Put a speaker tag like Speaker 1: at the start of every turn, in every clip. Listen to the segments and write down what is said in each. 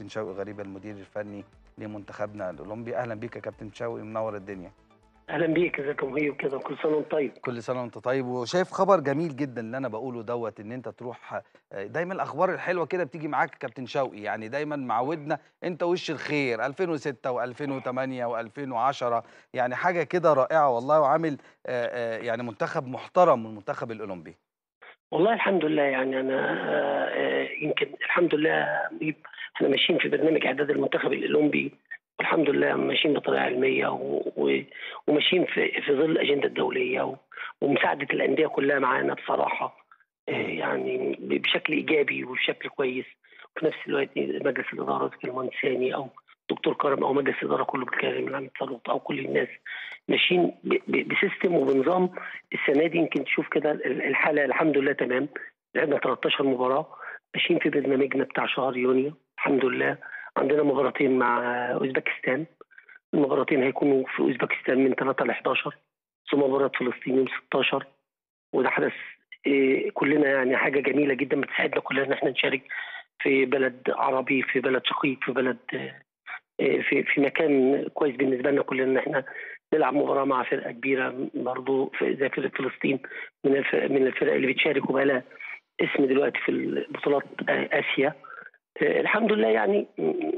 Speaker 1: كابتن شوقي غريب المدير الفني لمنتخبنا الاولمبي اهلا بيك يا كابتن شوقي منور الدنيا
Speaker 2: اهلا بيك ازيك يا مهيب كده كل سنه وانت طيب
Speaker 1: كل سنه وانت طيب وشايف خبر جميل جدا اللي انا بقوله دوت ان انت تروح دايما الاخبار الحلوه كده بتيجي معاك يا كابتن شوقي يعني دايما معودنا انت وش الخير 2006 و2008 و2010 يعني حاجه كده رائعه والله وعامل يعني منتخب محترم المنتخب الاولمبي
Speaker 2: والله الحمد لله يعني انا يمكن الحمد لله احنا ماشيين في برنامج اعداد المنتخب الاولمبي والحمد لله ماشيين بطريقه علميه وماشيين في في ظل الاجنده الدوليه ومساعده الانديه كلها معانا بصراحه يعني بشكل ايجابي وبشكل كويس وفي نفس الوقت مجلس الاداره المهندس ثاني او دكتور كرم او مجلس الاداره كله بالكامل العميد صالوت او كل الناس ماشيين بسيستم وبنظام السنه دي يمكن تشوف كده الحاله الحمد لله تمام لعبنا 13 مباراه ماشيين في برنامجنا بتاع شهر يونيو الحمد لله عندنا مباراتين مع اوزبكستان المباراتين هيكونوا في اوزبكستان من 3 ل 11 ثم مباراه فلسطين يوم 16 وده حدث إيه كلنا يعني حاجه جميله جدا بتساعدنا كلنا ان احنا نشارك في بلد عربي في بلد شقيق في بلد إيه في في مكان كويس بالنسبه لنا كلنا ان احنا نلعب مباراه مع فرقه كبيره برضه زي فرقه فلسطين من الفرق من الفرق اللي بتشارك وبقى لها اسم دلوقتي في بطولات اسيا الحمد لله يعني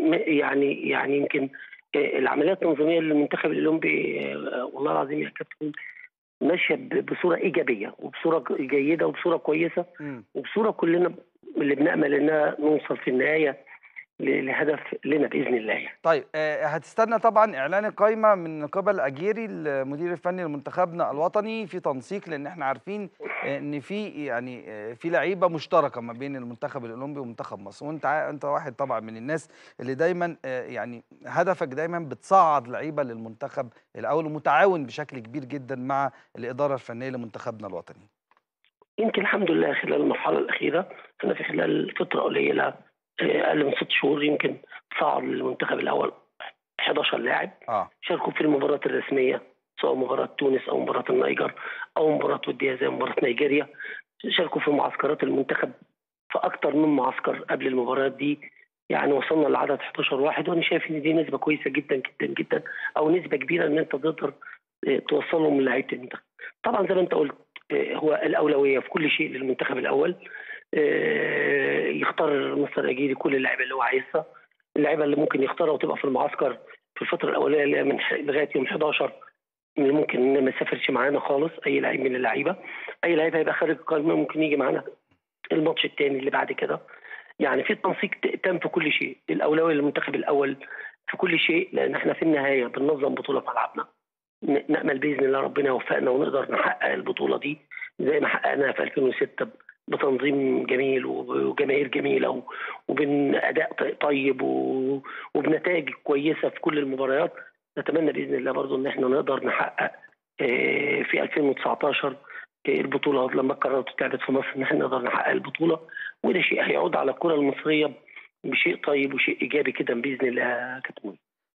Speaker 2: يعني يعني يمكن العمليات التنظيميه للمنتخب الاولمبي والله العظيم يا كابتن ماشيه بصوره ايجابيه وبصوره جيده وبصوره كويسه وبصوره كلنا اللي بنامل انها نوصل في النهايه لهدف لنا باذن الله يعني.
Speaker 1: طيب هتستنى طبعا اعلان القائمه من قبل اجيري المدير الفني لمنتخبنا الوطني في تنسيق لان احنا عارفين ان في يعني في لعيبه مشتركه ما بين المنتخب الاولمبي ومنتخب مصر وانت انت واحد طبعا من الناس اللي دايما يعني هدفك دايما بتصعد لعيبه للمنتخب الاول ومتعاون بشكل كبير جدا مع الاداره الفنيه لمنتخبنا الوطني.
Speaker 2: يمكن الحمد لله خلال المرحله الاخيره احنا في خلال فتره قليله اقل من ست شهور يمكن صعد للمنتخب الاول 11 لاعب
Speaker 1: آه.
Speaker 2: شاركوا في المباريات الرسميه سواء مباراه تونس او مباراه النيجر او مباراه وديه زي مباراه نيجيريا شاركوا في معسكرات المنتخب في اكثر من معسكر قبل المباريات دي يعني وصلنا لعدد 11 واحد وانا شايف ان دي نسبه كويسه جدا جدا جدا او نسبه كبيره ان انت تقدر توصلهم من لعيبه المنتخب. طبعا زي ما انت قلت هو الاولويه في كل شيء للمنتخب الاول يختار مستر اجيري كل اللعيبه اللي هو عايزها اللعيبه اللي ممكن يختارها وتبقى في المعسكر في الفتره الاوليه اللي هي من لغايه يوم 11 اللي ممكن ما يسافرش معانا خالص اي لعيب من اللعيبه اي لعيب هيبقى خارج القائمه ممكن يجي معانا الماتش الثاني اللي بعد كده يعني في تنسيق تام في كل شيء الاولويه للمنتخب الاول في كل شيء لان احنا في النهايه بننظم بطوله في ملعبنا نامل باذن الله ربنا يوفقنا ونقدر نحقق البطوله دي زي ما حققناها في 2006 بتنظيم جميل وجماهير جميله وبأداء طيب وبنتائج كويسه في كل المباريات نتمنى باذن الله برضو ان احنا نقدر نحقق في 2019 البطوله لما قررت تلعبت في مصر ان احنا نقدر نحقق البطوله وده شيء هيعود على الكره المصريه بشيء طيب وشيء ايجابي كده باذن الله يا كابتن